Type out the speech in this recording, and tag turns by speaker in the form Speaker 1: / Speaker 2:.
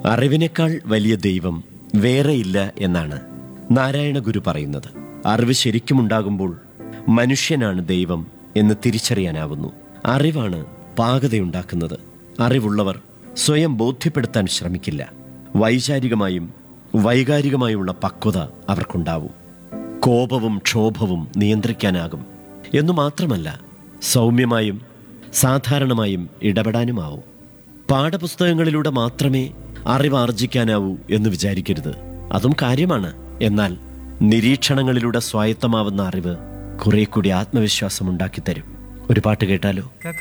Speaker 1: അറിവിനേക്കാൾ വലിയ ദൈവം വേറെയില്ല എന്നാണ് നാരായണ ഗുരു പറയുന്നത് അറിവ് ശരിക്കും ഉണ്ടാകുമ്പോൾ മനുഷ്യനാണ് ദൈവം എന്ന് തിരിച്ചറിയാനാവുന്നു അറിവാണ് പാകതയുണ്ടാക്കുന്നത് അറിവുള്ളവർ സ്വയം ബോധ്യപ്പെടുത്താൻ ശ്രമിക്കില്ല വൈചാരികമായും വൈകാരികമായുള്ള പക്വത അവർക്കുണ്ടാവും കോപവും ക്ഷോഭവും നിയന്ത്രിക്കാനാകും എന്നു മാത്രമല്ല സൗമ്യമായും സാധാരണമായും ഇടപെടാനുമാവും പാഠപുസ്തകങ്ങളിലൂടെ മാത്രമേ അറിവ് ആർജിക്കാനാവൂ എന്ന് വിചാരിക്കരുത് അതും കാര്യമാണ് എന്നാൽ നിരീക്ഷണങ്ങളിലൂടെ സ്വായത്തമാവുന്ന അറിവ് കുറെ കൂടി ആത്മവിശ്വാസം ഉണ്ടാക്കിത്തരും ഒരു പാട്ട് കേട്ടാലോ
Speaker 2: കക്ക